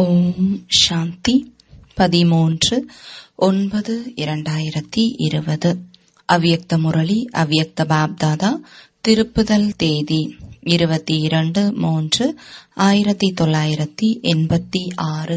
ஓம் சாந்தி பதிமூன்று ஒன்பது இரண்டாயிரத்தி இருபது அவ்யக்த முரளி அவ்யக்த பாப்தாதா திருப்புதல் தேதி இருபத்தி இரண்டு மூன்று ஆயிரத்தி தொள்ளாயிரத்தி எண்பத்தி ஆறு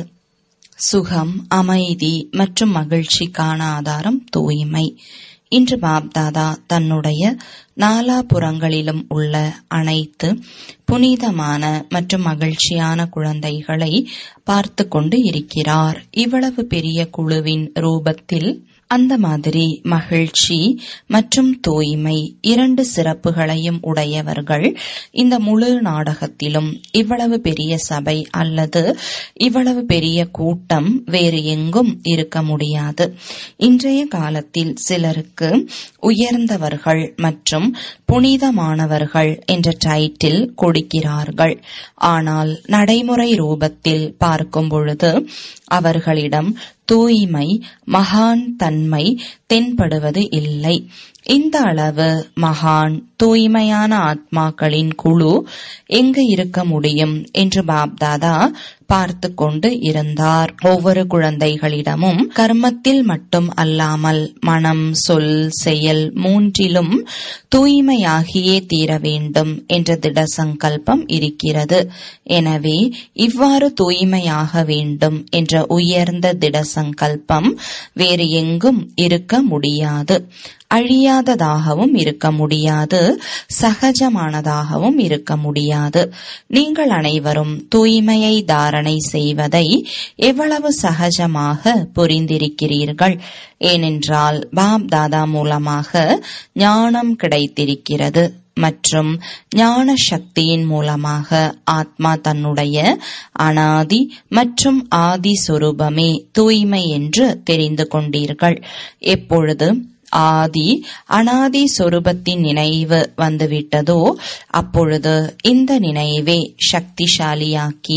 சுகம் அமைதி மற்றும் மகிழ்ச்சிக்கான ஆதாரம் தூய்மை இன்று பாப்தாதா தன்னுடைய நாலாபுறங்களிலும் உள்ள அனைத்து புனிதமான மற்றும் மகிழ்ச்சியான குழந்தைகளை பார்த்து கொண்டு இருக்கிறார் இவ்வளவு பெரிய குழுவின் ரூபத்தில் அந்த மாதிரி மகிழ்ச்சி மற்றும் தூய்மை இரண்டு சிறப்புகளையும் உடையவர்கள் இந்த முழு நாடகத்திலும் இவ்வளவு பெரிய சபை அல்லது இவ்வளவு பெரிய கூட்டம் வேறு எங்கும் இருக்க முடியாது இன்றைய காலத்தில் சிலருக்கு உயர்ந்தவர்கள் மற்றும் புனிதமானவர்கள் என்ற டைட்டில் கொடுக்கிறார்கள் ஆனால் நடைமுறை ரூபத்தில் பார்க்கும் பொழுது அவர்களிடம் தூய்மை மகான் தன்மை தென்படுவது இல்லை இந்த அளவு மகான் தூய்மையான ஆத்மாக்களின் குழு எங்கு இருக்க முடியும் என்று பாப்தாதா பார்த்து கொண்டு இருந்தார் ஒவ்வொரு குழந்தைகளிடமும் கர்மத்தில் மட்டும் அல்லாமல் மனம் சொல் செயல் மூன்றிலும் தூய்மையாகியே தீர வேண்டும் என்ற திட சங்கல்பம் இருக்கிறது எனவே இவ்வாறு தூய்மையாக வேண்டும் என்ற உயர்ந்த திட சங்கல்பம் வேறு எங்கும் இருக்க முடியாது அழியாததாகவும் இருக்க முடியாது சகஜமானதாகவும் இருக்க முடியாது நீங்கள் அனைவரும் தூய்மையை தாரணை செய்வதை எவ்வளவு சகஜமாக புரிந்திருக்கிறீர்கள் ஏனென்றால் பாப் தாதா மூலமாக ஞானம் கிடைத்திருக்கிறது மற்றும் ஞான சக்தியின் மூலமாக ஆத்மா தன்னுடைய அனாதி மற்றும் ஆதி சொரூபமே தூய்மை என்று தெரிந்து கொண்டீர்கள் எப்பொழுது ஆதி அனாதி சொரூபத்தின் நினைவு வந்துவிட்டதோ அப்பொழுது இந்த நினைவே சக்திசாலியாக்கி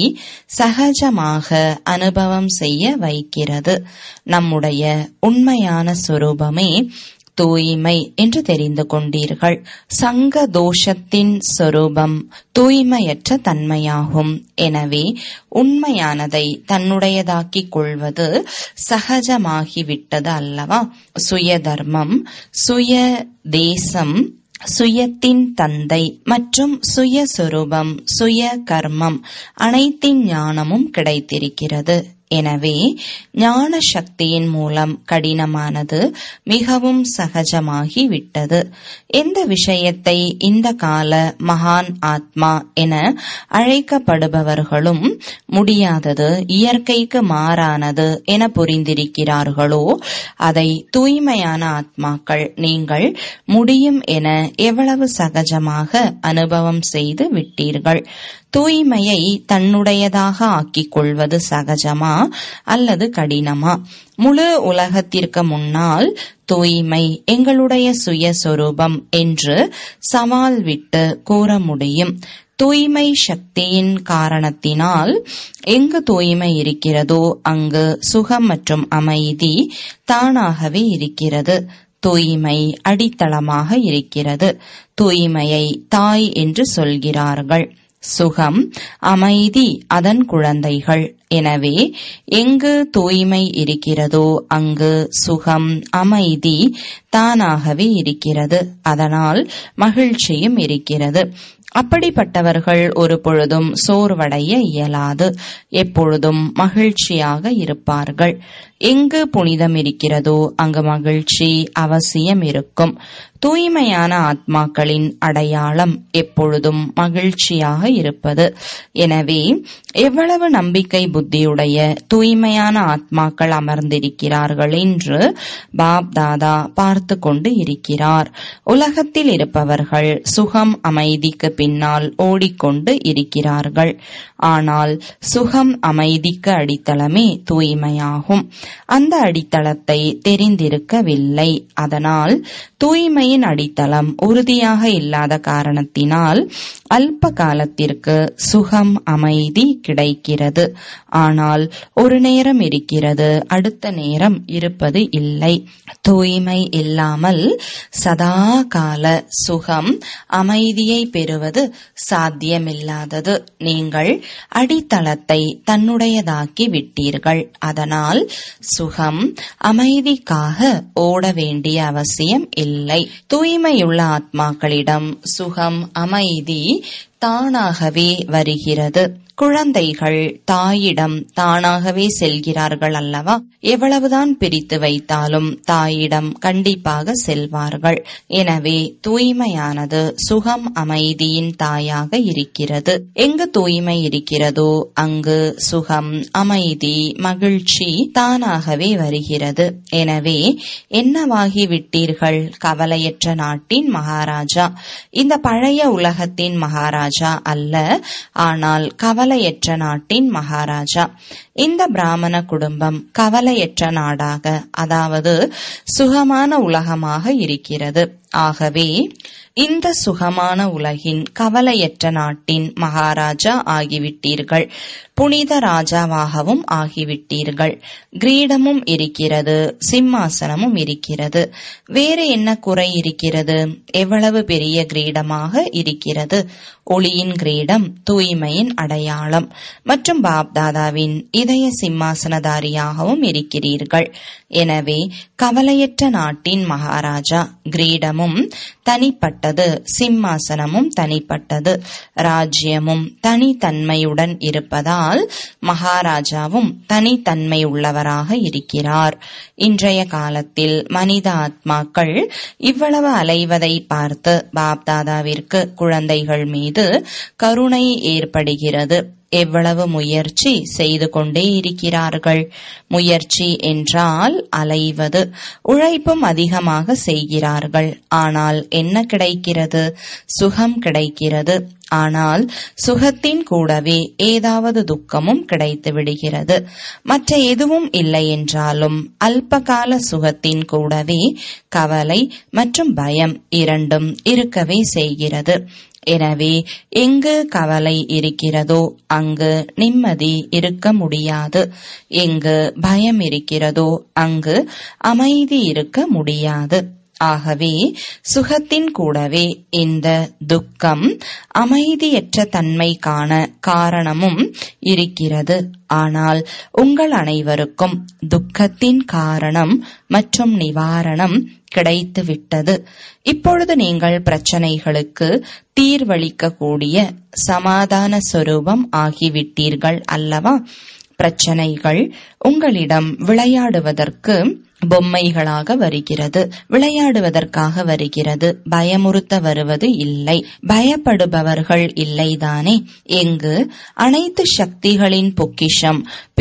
சகஜமாக அனுபவம் செய்ய வைக்கிறது நம்முடைய உண்மையான சொரூபமே தூய்மை என்று தெரிந்து கொண்டீர்கள் சங்க தோஷத்தின் சொரூபம் தூய்மையற்ற தன்மையாகும் எனவே உண்மையானதை தன்னுடையதாக்கிக் கொள்வது சகஜமாகிவிட்டது அல்லவா சுய தர்மம் சுய தேசம் சுயத்தின் தந்தை மற்றும் சுய சொரூபம் சுய கர்மம் அனைத்தின் ஞானமும் கிடைத்திருக்கிறது எனவே ஞான சக்தியின் மூலம் கடினமானது மிகவும் சகஜமாகி விட்டது எந்த விஷயத்தை இந்த கால மகான் ஆத்மா என அழைக்கப்படுபவர்களும் முடியாதது இயற்கைக்கு மாறானது என புரிந்திருக்கிறார்களோ அதை தூய்மையான ஆத்மாக்கள் நீங்கள் முடியும் என எவ்வளவு சகஜமாக அனுபவம் செய்து விட்டீர்கள் தூய்மையை தன்னுடையதாக ஆக்கிக் கொள்வது சகஜமா அல்லது கடினமா முழு உலகத்திற்கு முன்னால் தூய்மை எங்களுடைய சுயஸ்வரூபம் என்று சவால் விட்டு கூற முடியும் தூய்மை சக்தியின் காரணத்தினால் எங்கு தூய்மை இருக்கிறதோ அங்கு சுகம் மற்றும் அமைதி தானாகவே இருக்கிறது தூய்மை அடித்தளமாக இருக்கிறது தூய்மையை தாய் என்று சொல்கிறார்கள் சுகம் அமைதி அதன் குழந்தைகள் எனவே எங்கு தூய்மை இருக்கிறதோ அங்கு சுகம் அமைதி தானாகவே இருக்கிறது அதனால் மகிழ்ச்சியும் இருக்கிறது அப்படிப்பட்டவர்கள் ஒரு பொழுதும் சோர்வடைய இயலாது எப்பொழுதும் மகிழ்ச்சியாக இருப்பார்கள் எங்கு புனிதம் இருக்கிறதோ அங்கு மகிழ்ச்சி அவசியம் இருக்கும் தூய்மையான ஆத்மாக்களின் அடையாளம் எப்பொழுதும் மகிழ்ச்சியாக இருப்பது எனவே எவ்வளவு நம்பிக்கை புத்தியுடைய தூய்மையான ஆத்மாக்கள் அமர்ந்திருக்கிறார்கள் என்று பாப் தாதா பார்த்து கொண்டு இருக்கிறார் உலகத்தில் இருப்பவர்கள் சுகம் அமைதிக்கு பின்னால் ஓடிக்கொண்டு இருக்கிறார்கள் ஆனால் சுகம் அமைதிக்கு அடித்தளமே தூய்மையாகும் அந்த அடித்தளத்தை தெரிந்திருக்கவில்லை அதனால் தூய்மையின் அடித்தளம் உறுதியாக இல்லாத காரணத்தினால் அல்ப காலத்திற்கு சுகம் அமைதி கிடைக்கிறது ஆனால் ஒரு நேரம் இருக்கிறது அடுத்த நேரம் இருப்பது இல்லை தூய்மை இல்லாமல் சதா கால சுகம் அமைதியை பெறுவது சாத்தியமில்லாதது நீங்கள் அடித்தளத்தை தன்னுடையதாக்கி விட்டீர்கள் அதனால் சுகம் அமைதிக்காக ஓட வேண்டிய அவசியம் இல்லை தூய்மையுள்ள ஆத்மாக்களிடம் சுகம் அமைதி தானாகவே வருகிறது குழந்தைகள் தாயிடம் தானாகவே செல்கிறார்கள் அல்லவா எவ்வளவுதான் பிரித்து வைத்தாலும் தாயிடம் கண்டிப்பாக செல்வார்கள் எனவே தூய்மையானது சுகம் அமைதியின் தாயாக இருக்கிறது எங்கு தூய்மை இருக்கிறதோ அங்கு சுகம் அமைதி மகிழ்ச்சி தானாகவே வருகிறது எனவே என்னவாகி விட்டீர்கள் கவலையற்ற நாட்டின் மகாராஜா இந்த பழைய உலகத்தின் மகாராஜா அல்ல ஆனால் கவலை கவலையற்ற நாட்டின் மகாராஜா இந்த பிராமண குடும்பம் கவலையற்ற நாடாக அதாவது சுகமான உலகமாக இருக்கிறது ஆகவே இந்த சுகமான உலகின் கவலையற்ற நாட்டின் மகாராஜா ஆகிவிட்டீர்கள் புனித ராஜாவாகவும் ஆகிவிட்டீர்கள் கிரீடமும் இருக்கிறது சிம்மாசனமும் இருக்கிறது வேறு என்ன குறை இருக்கிறது எவ்வளவு பெரிய கிரீடமாக இருக்கிறது ஒளியின் கிரீடம் தூய்மையின் அடையாளம் மற்றும் பாப்தாதாவின் இதய சிம்மாசனதாரியாகவும் இருக்கிறீர்கள் எனவே கவலையற்ற நாட்டின் மகாராஜா கிரீடமும் தனிப்பட்டது சிம்மாசனமும் தனிப்பட்டது ராஜ்யமும் தனித்தன்மையுடன் இருப்பதால் மகாராஜாவும் தனித்தன்மை உள்ளவராக இருக்கிறார் இன்றைய காலத்தில் மனித ஆத்மாக்கள் இவ்வளவு அலைவதை பார்த்து பாப்தாதாவிற்கு குழந்தைகள் மீது கருணை ஏற்படுகிறது எவ்வளவு முயற்சி செய்து கொண்டே இருக்கிறார்கள் முயற்சி என்றால் அலைவது உழைப்பும் அதிகமாக செய்கிறார்கள் ஆனால் என்ன கிடைக்கிறது சுகம் கிடைக்கிறது ஆனால் சுகத்தின் கூடவே ஏதாவது துக்கமும் கிடைத்து விடுகிறது மற்ற எதுவும் இல்லை என்றாலும் அல்பகால சுகத்தின் கூடவே கவலை மற்றும் பயம் இரண்டும் இருக்கவே செய்கிறது எனவே எங்கு கவலை இருக்கிறதோ அங்கு நிம்மதி இருக்க முடியாது எங்கு பயம் இருக்கிறதோ அங்கு அமைதி இருக்க முடியாது ஆகவே சுகத்தின் கூடவே இந்த துக்கம் அமைதியற்ற தன்மைக்கான காரணமும் இருக்கிறது ஆனால் உங்கள் அனைவருக்கும் துக்கத்தின் காரணம் மற்றும் நிவாரணம் கிடைத்துவிட்டது இப்பொழுது நீங்கள் பிரச்சனைகளுக்கு தீர்வளிக்கக்கூடிய சமாதான சொரூபம் ஆகிவிட்டீர்கள் அல்லவா பிரச்சனைகள் உங்களிடம் விளையாடுவதற்கு பொம்மைகளாக வருகிறது விளையாடுவதற்காக வருகிறது பயமுறுத்த வருவது இல்லை பயப்படுபவர்கள் இல்லைதானே எங்கு அனைத்து சக்திகளின் பொக்கிஷம்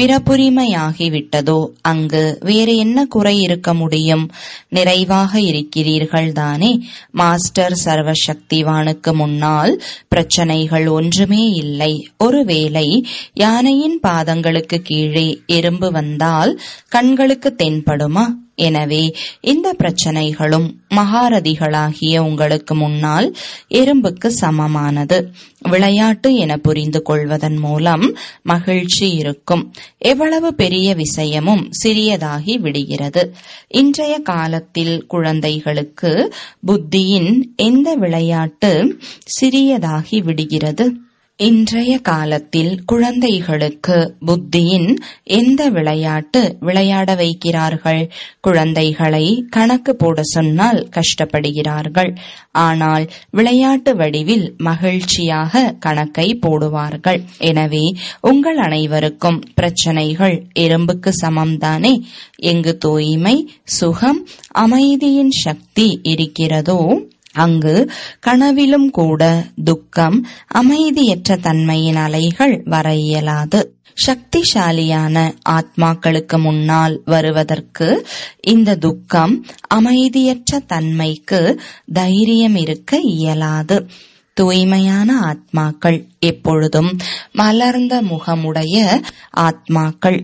பிறப்புரிமையாகிவிட்டதோ அங்கு வேறு என்ன குறை இருக்க முடியும் நிறைவாக இருக்கிறீர்கள் தானே மாஸ்டர் சர்வசக்திவானுக்கு முன்னால் பிரச்சனைகள் ஒன்றுமே இல்லை ஒருவேளை யானையின் பாதங்களுக்கு கீழே எறும்பு வந்தால் கண்களுக்கு தென்படுமா எனவே இந்த பிரச்சனைகளும் மகாரதிகளாகிய உங்களுக்கு முன்னால் எறும்புக்கு சமமானது விளையாட்டு என புரிந்து கொள்வதன் மூலம் மகிழ்ச்சி இருக்கும் எவ்வளவு பெரிய விஷயமும் சிறியதாகி விடுகிறது இன்றைய காலத்தில் குழந்தைகளுக்கு புத்தியின் எந்த விளையாட்டு சிறியதாகி விடுகிறது இன்றைய காலத்தில் குழந்தைகளுக்கு புத்தியின் எந்த விளையாட்டு விளையாட வைக்கிறார்கள் குழந்தைகளை கணக்கு போட சொன்னால் கஷ்டப்படுகிறார்கள் ஆனால் விளையாட்டு வடிவில் மகிழ்ச்சியாக கணக்கை போடுவார்கள் எனவே உங்கள் அனைவருக்கும் பிரச்சனைகள் எறும்புக்கு சமம்தானே எங்கு தூய்மை சுகம் அமைதியின் சக்தி இருக்கிறதோ அங்கு கனவிலும் கூட துக்கம் அமைதியற்ற தன்மையின் அலைகள் வர இயலாது சக்திசாலியான ஆத்மாக்களுக்கு முன்னால் வருவதற்கு இந்த துக்கம் அமைதியற்ற தன்மைக்கு தைரியம் இருக்க இயலாது தூய்மையான ஆத்மாக்கள் எப்பொழுதும் மலர்ந்த முகமுடைய ஆத்மாக்கள்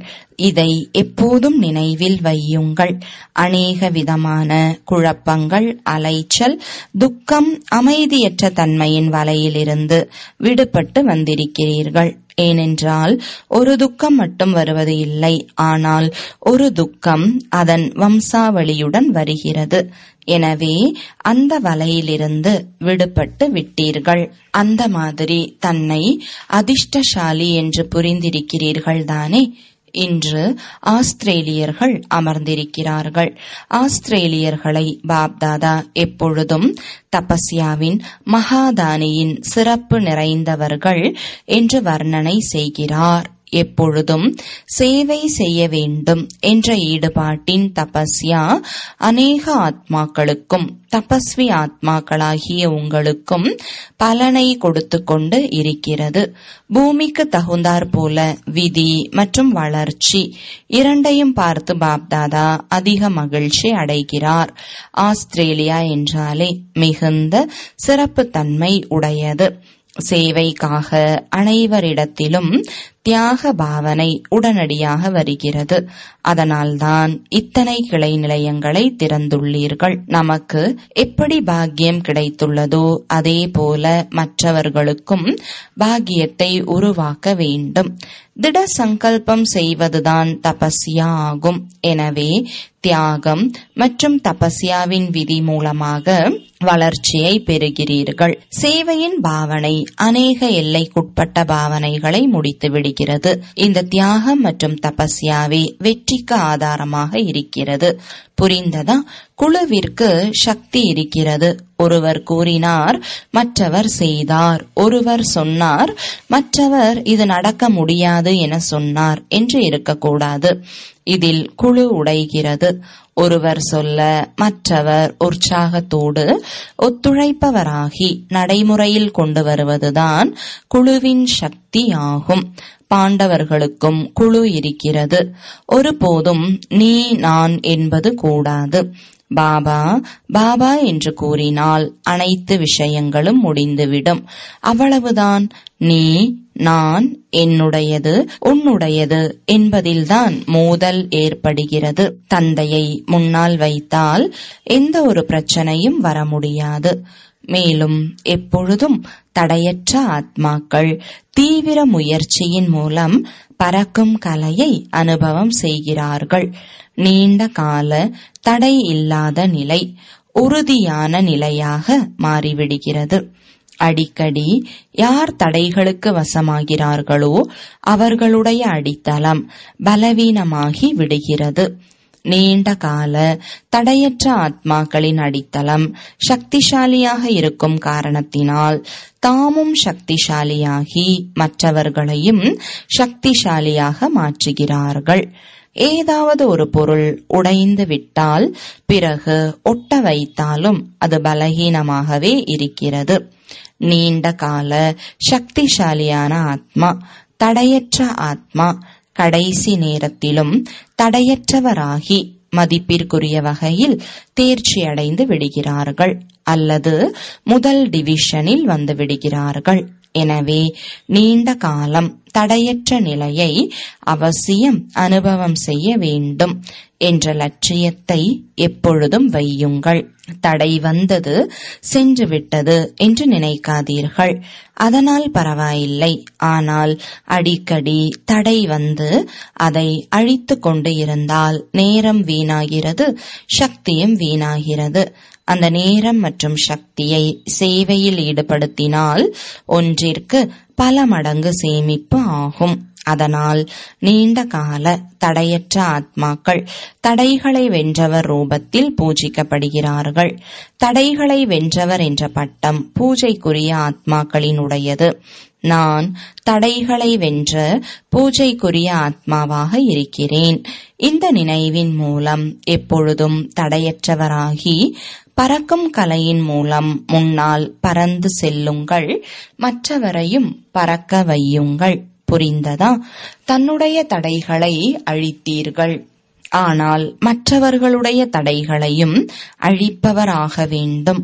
இதை எப்போதும் நினைவில் வையுங்கள் அநேக விதமான குழப்பங்கள் அலைச்சல் துக்கம் அமைதியற்ற தன்மையின் வலையிலிருந்து விடுபட்டு வந்திருக்கிறீர்கள் ஏனென்றால் ஒரு துக்கம் மட்டும் வருவது இல்லை ஆனால் ஒரு துக்கம் அதன் வம்சாவளியுடன் வருகிறது எனவே அந்த வலையிலிருந்து விடுபட்டு விட்டீர்கள் அந்த மாதிரி தன்னை அதிர்ஷ்டசாலி என்று புரிந்திருக்கிறீர்கள் தானே இன்று ஆஸ்திரேலியர்கள் அமர்ந்திருக்கிறார்கள் ஆஸ்திரேலியர்களை பாப்தாதா எப்பொழுதும் தபஸ்யாவின் மகாதானியின் சிறப்பு நிறைந்தவர்கள் என்று வர்ணனை செய்கிறார் எப்பொழுதும் சேவை செய்ய வேண்டும் என்ற ஈடுபாட்டின் தபஸ்யா அநேக ஆத்மாக்களுக்கும் தபஸ்வி ஆத்மாக்களாகிய உங்களுக்கும் பலனை கொடுத்து கொண்டு இருக்கிறது பூமிக்கு தகுந்தாற் போல விதி மற்றும் வளர்ச்சி இரண்டையும் பார்த்து பாப்தாதா அதிக மகிழ்ச்சி அடைகிறார் ஆஸ்திரேலியா என்றாலே மிகுந்த சிறப்பு தன்மை உடையது சேவைக்காக அனைவரிடத்திலும் தியாக பாவனை உடனடியாக வருகிறது அதனால்தான் இத்தனை கிளை நிலையங்களை திறந்துள்ளீர்கள் நமக்கு எப்படி பாக்கியம் கிடைத்துள்ளதோ அதே போல மற்றவர்களுக்கும் பாக்கியத்தை உருவாக்க வேண்டும் திட சங்கல்பம் செய்வதுதான் தபஸ்யா ஆகும் எனவே தியாகம் மற்றும் தபஸ்யாவின் விதி மூலமாக வளர்ச்சியை பெறுகிறீர்கள் சேவையின் பாவனை அநேக எல்லைக்குட்பட்ட பாவனைகளை முடித்து விடுகிறது இந்த தியாகம் மற்றும் தபஸ்யாவே வெற்றிக்கு ஆதாரமாக இருக்கிறது புரிந்ததா குழுவிற்கு சக்தி இருக்கிறது ஒருவர் கூறினார் மற்றவர் செய்தார் ஒருவர் சொன்னார் மற்றவர் இது நடக்க முடியாது என சொன்னார் என்று இருக்கக்கூடாது இதில் குழு உடைகிறது ஒருவர் சொல்ல மற்றவர் உற்சாகத்தோடு ஒத்துழைப்பவராகி நடைமுறையில் கொண்டு வருவதுதான் குழுவின் சக்தி ஆகும் பாண்டவர்களுக்கும் குழு இருக்கிறது ஒருபோதும் நீ நான் என்பது கூடாது பாபா பாபா என்று கூறினால் அனைத்து விஷயங்களும் முடிந்துவிடும் அவ்வளவுதான் நீ நான் என்னுடையது உன்னுடையது என்பதில்தான் மோதல் ஏற்படுகிறது தந்தையை முன்னால் வைத்தால் எந்த ஒரு பிரச்சனையும் வர முடியாது மேலும் எப்பொழுதும் தடையற்ற ஆத்மாக்கள் தீவிர முயற்சியின் மூலம் பறக்கும் கலையை அனுபவம் செய்கிறார்கள் நீண்ட கால தடை இல்லாத நிலை உறுதியான நிலையாக மாறிவிடுகிறது அடிக்கடி யார் தடைகளுக்கு வசமாகிறார்களோ அவர்களுடைய அடித்தளம் பலவீனமாகி விடுகிறது நீண்ட கால தடையற்ற ஆத்மாக்களின் அடித்தளம் சக்திசாலியாக இருக்கும் காரணத்தினால் தாமும் சக்திசாலியாகி மற்றவர்களையும் சக்திசாலியாக மாற்றுகிறார்கள் ஏதாவது ஒரு பொருள் உடைந்து விட்டால் பிறகு ஒட்ட வைத்தாலும் அது பலகீனமாகவே இருக்கிறது நீண்ட கால சக்திசாலியான ஆத்மா தடையற்ற ஆத்மா கடைசி நேரத்திலும் தடையற்றவராகி மதிப்பிற்குரிய வகையில் தேர்ச்சி அடைந்து விடுகிறார்கள் அல்லது முதல் டிவிஷனில் வந்து விடுகிறார்கள் எனவே நீண்ட காலம் தடையற்ற நிலையை அவசியம் அனுபவம் செய்ய வேண்டும் என்ற லட்சியத்தை எப்பொழுதும் வையுங்கள் தடை வந்தது சென்று விட்டது என்று நினைக்காதீர்கள் அதனால் பரவாயில்லை ஆனால் அடிக்கடி தடை வந்து அதை அழித்து கொண்டு இருந்தால் நேரம் வீணாகிறது சக்தியும் வீணாகிறது அந்த நேரம் மற்றும் சக்தியை சேவையில் ஈடுபடுத்தினால் ஒன்றிற்கு பல மடங்கு சேமிப்பு ஆகும் அதனால் நீண்ட கால தடையற்ற ஆத்மாக்கள் தடைகளை வென்றவர் ரூபத்தில் பூஜிக்கப்படுகிறார்கள் தடைகளை வென்றவர் என்ற பட்டம் பூஜைக்குரிய ஆத்மாக்களினுடையது நான் தடைகளை வென்ற பூஜைக்குரிய ஆத்மாவாக இருக்கிறேன் இந்த நினைவின் மூலம் எப்பொழுதும் தடையற்றவராகி பறக்கும் கலையின் மூலம் முன்னால் பறந்து செல்லுங்கள் மற்றவரையும் பறக்க வையுங்கள் புரிந்ததா தன்னுடைய தடைகளை அழித்தீர்கள் ஆனால் மற்றவர்களுடைய தடைகளையும் அழிப்பவராக வேண்டும்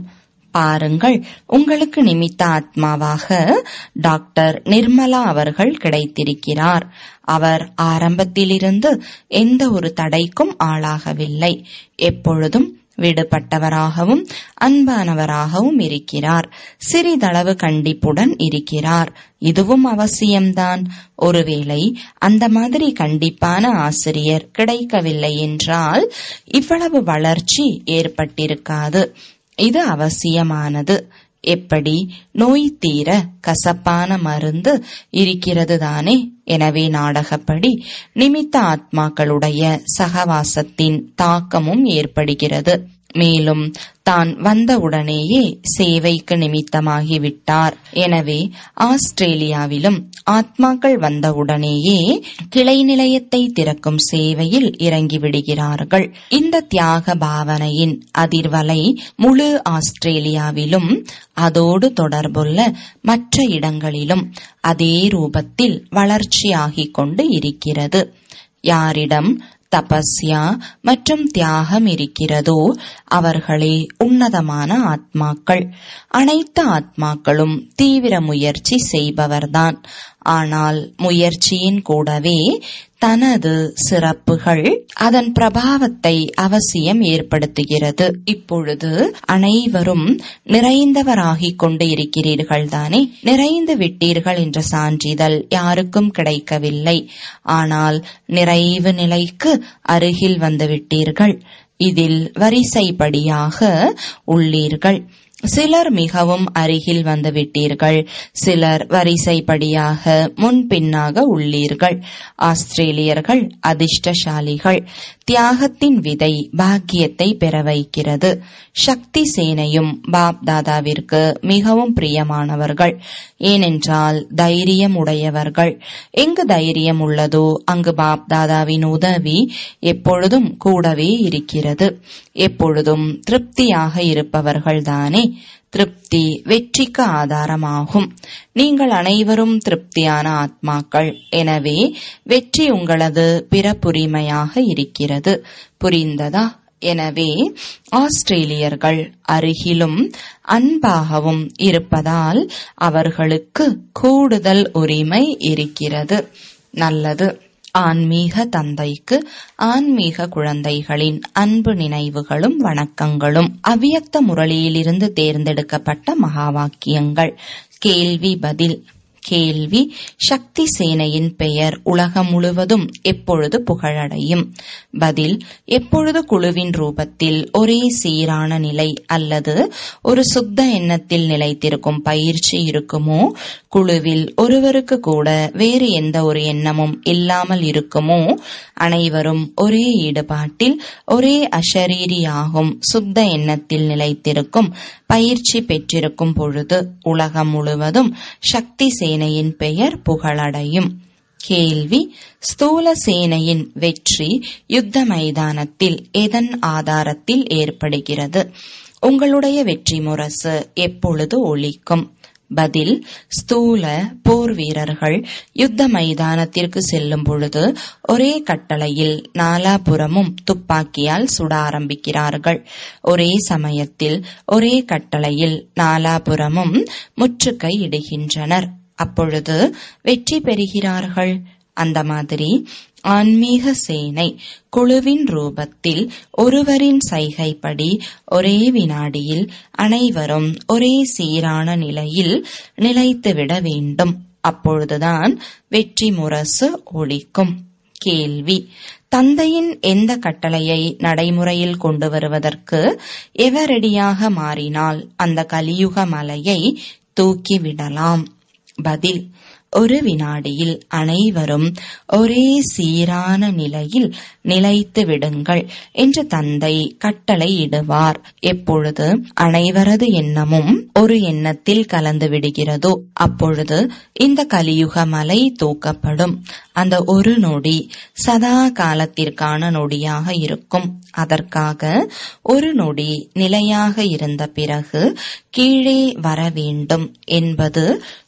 பாருங்கள் உங்களுக்கு நிமித்த ஆத்மாவாக டாக்டர் நிர்மலா அவர்கள் கிடைத்திருக்கிறார் அவர் ஆரம்பத்திலிருந்து எந்த ஒரு தடைக்கும் ஆளாகவில்லை எப்பொழுதும் விடுபட்டவராகவும் அன்பானவராகவும் இருக்கிறார் சிறிதளவு கண்டிப்புடன் இருக்கிறார் இதுவும் அவசியம்தான் ஒருவேளை அந்த மாதிரி கண்டிப்பான ஆசிரியர் கிடைக்கவில்லை என்றால் இவ்வளவு வளர்ச்சி ஏற்பட்டிருக்காது இது அவசியமானது எப்படி நோய் தீர கசப்பான மருந்து இருக்கிறது தானே எனவே நாடகப்படி நிமித்த ஆத்மாக்களுடைய சகவாசத்தின் தாக்கமும் ஏற்படுகிறது மேலும் தான் வந்தவுடனேயே சேவைக்கு நிமித்தமாகிவிட்டார் எனவே ஆஸ்திரேலியாவிலும் ஆத்மாக்கள் வந்தவுடனேயே கிளை நிலையத்தை திறக்கும் சேவையில் இறங்கிவிடுகிறார்கள் இந்த தியாக பாவனையின் அதிர்வலை முழு ஆஸ்திரேலியாவிலும் அதோடு தொடர்புள்ள மற்ற இடங்களிலும் அதே ரூபத்தில் வளர்ச்சியாகிக் கொண்டு இருக்கிறது யாரிடம் தபஸ்யா மற்றும் தியாகம் இருக்கிறதோ அவர்களே உன்னதமான ஆத்மாக்கள் அனைத்து ஆத்மாக்களும் தீவிர முயற்சி செய்பவர்தான் ஆனால் முயற்சியின் கூடவே தனது சிறப்புகள் அதன் பிரபாவத்தை அவசியம் ஏற்படுத்துகிறது இப்பொழுது அனைவரும் நிறைந்தவராகிக் கொண்டு இருக்கிறீர்கள் தானே நிறைந்து விட்டீர்கள் என்ற சான்றிதழ் யாருக்கும் கிடைக்கவில்லை ஆனால் நிறைவு நிலைக்கு அருகில் வந்து விட்டீர்கள் இதில் வரிசைப்படியாக உள்ளீர்கள் சிலர் மிகவும் அருகில் வந்து விட்டீர்கள் சிலர் வரிசைப்படியாக முன்பின்னாக உள்ளீர்கள் ஆஸ்திரேலியர்கள் அதிர்ஷ்டசாலிகள் தியாகத்தின் விதை பாக்கியத்தை பெற வைக்கிறது சக்தி சேனையும் பாப் தாதாவிற்கு மிகவும் பிரியமானவர்கள் ஏனென்றால் தைரியம் உடையவர்கள் எங்கு தைரியம் உள்ளதோ அங்கு பாப் தாதாவின் உதவி எப்பொழுதும் கூடவே இருக்கிறது எப்பொழுதும் திருப்தியாக இருப்பவர்கள்தானே திருப்தி வெற்றிக்கு ஆதாரமாகும் நீங்கள் அனைவரும் திருப்தியான ஆத்மாக்கள் எனவே வெற்றி உங்களது பிறப்புரிமையாக இருக்கிறது புரிந்ததா எனவே ஆஸ்திரேலியர்கள் அருகிலும் அன்பாகவும் இருப்பதால் அவர்களுக்கு கூடுதல் உரிமை இருக்கிறது நல்லது ஆன்மீக தந்தைக்கு ஆன்மீக குழந்தைகளின் அன்பு நினைவுகளும் வணக்கங்களும் அவ்வியக்த முரளியிலிருந்து தேர்ந்தெடுக்கப்பட்ட மகா வாக்கியங்கள் கேள்வி பதில் கேள்வி சக்தி சேனையின் பெயர் உலகம் முழுவதும் எப்பொழுது புகழடையும் பதில் எப்பொழுது குழுவின் ரூபத்தில் ஒரே சீரான நிலை அல்லது ஒரு சுத்த எண்ணத்தில் நிலைத்திருக்கும் பயிற்சி இருக்குமோ குழுவில் ஒருவருக்கு கூட வேறு எந்த ஒரு எண்ணமும் இல்லாமல் இருக்குமோ அனைவரும் ஒரே ஈடுபாட்டில் ஒரே அஷரீரியாகும் சுத்த எண்ணத்தில் நிலைத்திருக்கும் பயிற்சி பெற்றிருக்கும் பொழுது உலகம் முழுவதும் சக்தி சேனையின் பெயர் புகழடையும் கேள்வி ஸ்தூல சேனையின் வெற்றி யுத்த மைதானத்தில் எதன் ஆதாரத்தில் ஏற்படுகிறது உங்களுடைய வெற்றி முரசு எப்பொழுது ஒழிக்கும் பதில் ஸ்தூல போர் வீரர்கள் யுத்த மைதானத்திற்கு செல்லும் பொழுது ஒரே கட்டளையில் நாலாபுறமும் துப்பாக்கியால் சுட ஆரம்பிக்கிறார்கள் ஒரே சமயத்தில் ஒரே கட்டளையில் நாலாபுறமும் முற்றுகை இடுகின்றனர் அப்பொழுது வெற்றி பெறுகிறார்கள் அந்த மாதிரி ஆன்மீக சேனை குழுவின் ரூபத்தில் ஒருவரின் சைகைப்படி ஒரே வினாடியில் அனைவரும் ஒரே சீரான நிலையில் நிலைத்துவிட வேண்டும் அப்பொழுதுதான் வெற்றி முரசு ஒழிக்கும் கேள்வி தந்தையின் எந்த கட்டளையை நடைமுறையில் கொண்டு வருவதற்கு எவரடியாக மாறினால் அந்த கலியுக மலையை தூக்கிவிடலாம் பதில் ஒரு வினாடியில் அனைவரும் ஒரே சீரான நிலையில் நிலைத்து விடுங்கள் என்று தந்தை கட்டளை இடுவார் எப்பொழுது அனைவரது எண்ணமும் ஒரு எண்ணத்தில் கலந்து விடுகிறதோ அப்பொழுது இந்த கலியுக மலை தூக்கப்படும் அந்த ஒரு நொடி சதா காலத்திற்கான நொடியாக இருக்கும் அதற்காக ஒரு நொடி நிலையாக இருந்த பிறகு கீழே வர வேண்டும் என்பது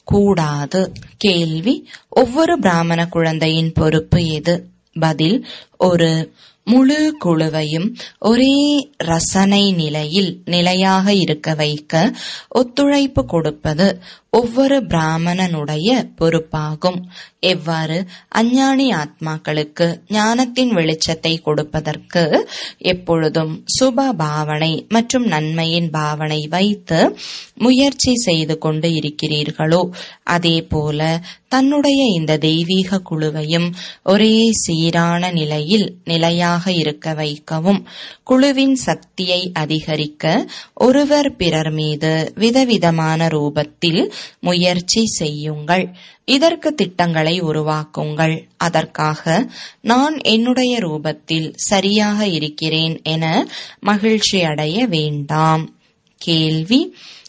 கூடாது கேள்வி ஒவ்வொரு பிராமண குழந்தையின் பொறுப்பு எது பதில் ஒரு முழு குழுவையும் ஒரே ரசனை நிலையில் நிலையாக இருக்க வைக்க ஒத்துழைப்பு கொடுப்பது ஒவ்வொரு பிராமணனுடைய பொறுப்பாகும் எவ்வாறு அஞ்ஞானி ஆத்மாக்களுக்கு ஞானத்தின் வெளிச்சத்தை கொடுப்பதற்கு எப்பொழுதும் சுப பாவனை மற்றும் நன்மையின் பாவனை வைத்து முயற்சி செய்து கொண்டு இருக்கிறீர்களோ அதே போல தன்னுடைய இந்த தெய்வீக குழுவையும் ஒரே சீரான நிலையில் நிலையாக இருக்க வைக்கவும் குழுவின் சக்தியை அதிகரிக்க ஒருவர் பிறர் மீது விதவிதமான ரூபத்தில் முயற்சி செய்யுங்கள் இதற்கு திட்டங்களை உருவாக்குங்கள் அதற்காக நான் என்னுடைய ரூபத்தில் சரியாக இருக்கிறேன் என மகிழ்ச்சி அடைய வேண்டாம் கேள்வி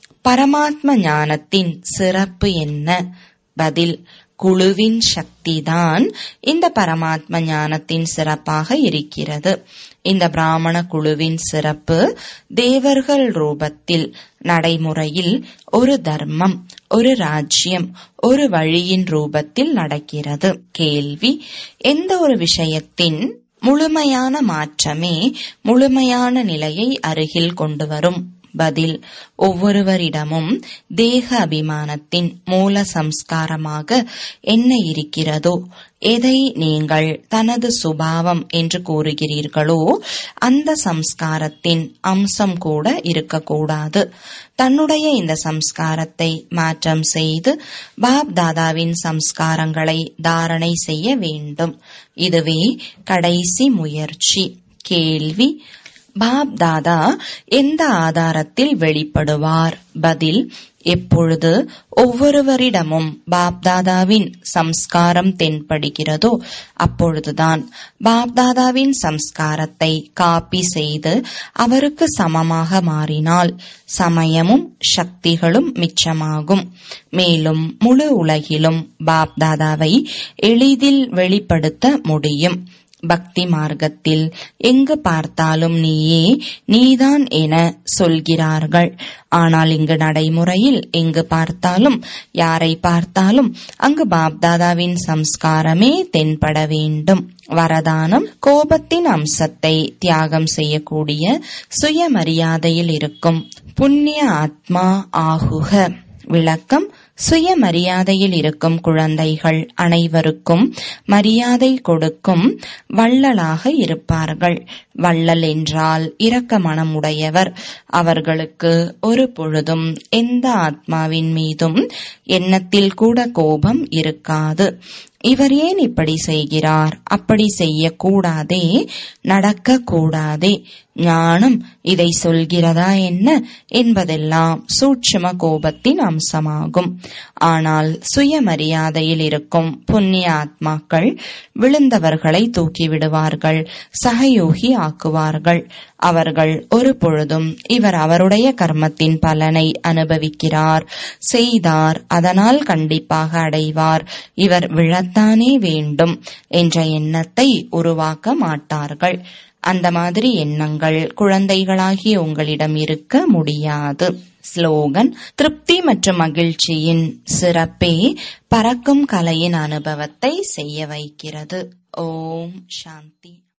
பரமாத்ம ஞானத்தின் சிறப்பு என்ன பதில் குழுவின் சக்திதான் இந்த பரமாத்ம ஞானத்தின் சிறப்பாக இருக்கிறது இந்த பிராமண குழுவின் சிறப்பு தேவர்கள் ரூபத்தில் நடைமுறையில் ஒரு தர்மம் ஒரு ராஜ்யம் ஒரு வழியின் ரூபத்தில் நடக்கிறது கேள்வி எந்த ஒரு விஷயத்தின் முழுமையான மாற்றமே முழுமையான நிலையை அருகில் கொண்டு வரும் பதில் ஒவ்வொருவரிடமும் தேக அபிமானத்தின் மூல சம்ஸ்காரமாக என்ன இருக்கிறதோ எதை நீங்கள் தனது சுபாவம் என்று கூறுகிறீர்களோ அந்த சம்ஸ்காரத்தின் அம்சம் கூட இருக்கக்கூடாது தன்னுடைய இந்த சம்ஸ்காரத்தை மாற்றம் செய்து பாப் தாதாவின் சம்ஸ்காரங்களை தாரணை செய்ய வேண்டும் இதுவே கடைசி முயற்சி கேள்வி பாப் தாதா எந்த ஆதாரத்தில் வெளிப்படுவார் பதில் எப்பொழுது ஒவ்வொருவரிடமும் பாப்தாதாவின் சம்ஸ்காரம் தென்படுகிறதோ அப்பொழுதுதான் பாப்தாதாவின் சம்ஸ்காரத்தை காப்பி செய்து அவருக்கு சமமாக மாறினால் சமயமும் சக்திகளும் மிச்சமாகும் மேலும் முழு உலகிலும் பாப்தாதாவை எளிதில் வெளிப்படுத்த முடியும் பக்தி மார்க்கத்தில் எங்கு பார்த்தாலும் நீயே நீதான் என சொல்கிறார்கள் ஆனால் இங்கு நடைமுறையில் எங்கு பார்த்தாலும் யாரை பார்த்தாலும் அங்கு பாப்தாதாவின் சம்ஸ்காரமே தென்பட வேண்டும் வரதானம் கோபத்தின் அம்சத்தை தியாகம் செய்யக்கூடிய சுயமரியாதையில் இருக்கும் புண்ணிய ஆத்மா ஆகுக விளக்கம் சுயமரியாதையில் இருக்கும் குழந்தைகள் அனைவருக்கும் மரியாதை கொடுக்கும் வள்ளலாக இருப்பார்கள் வள்ளல் என்றால் இரக்க மனமுடையவர் அவர்களுக்கு ஒரு பொழுதும் எந்த ஆத்மாவின் மீதும் எண்ணத்தில் கூட கோபம் இருக்காது இவர் ஏன் இப்படி செய்கிறார் அப்படி செய்யக்கூடாதே நடக்க கூடாதே ஞானம் இதை சொல்கிறதா என்ன என்பதெல்லாம் சூட்சும கோபத்தின் அம்சமாகும் ஆனால் சுயமரியாதையில் இருக்கும் புண்ணிய ஆத்மாக்கள் விழுந்தவர்களை தூக்கிவிடுவார்கள் சகயோகி ஆக்குவார்கள் அவர்கள் ஒரு பொழுதும் இவர் அவருடைய கர்மத்தின் பலனை அனுபவிக்கிறார் செய்தார் அதனால் கண்டிப்பாக அடைவார் இவர் விழத்தானே வேண்டும் என்ற எண்ணத்தை உருவாக்க மாட்டார்கள் அந்த மாதிரி எண்ணங்கள் குழந்தைகளாகிய உங்களிடம் இருக்க முடியாது ஸ்லோகன் திருப்தி மற்றும் மகிழ்ச்சியின் சிறப்பே பறக்கும் கலையின் அனுபவத்தை செய்ய வைக்கிறது ஓம் சாந்தி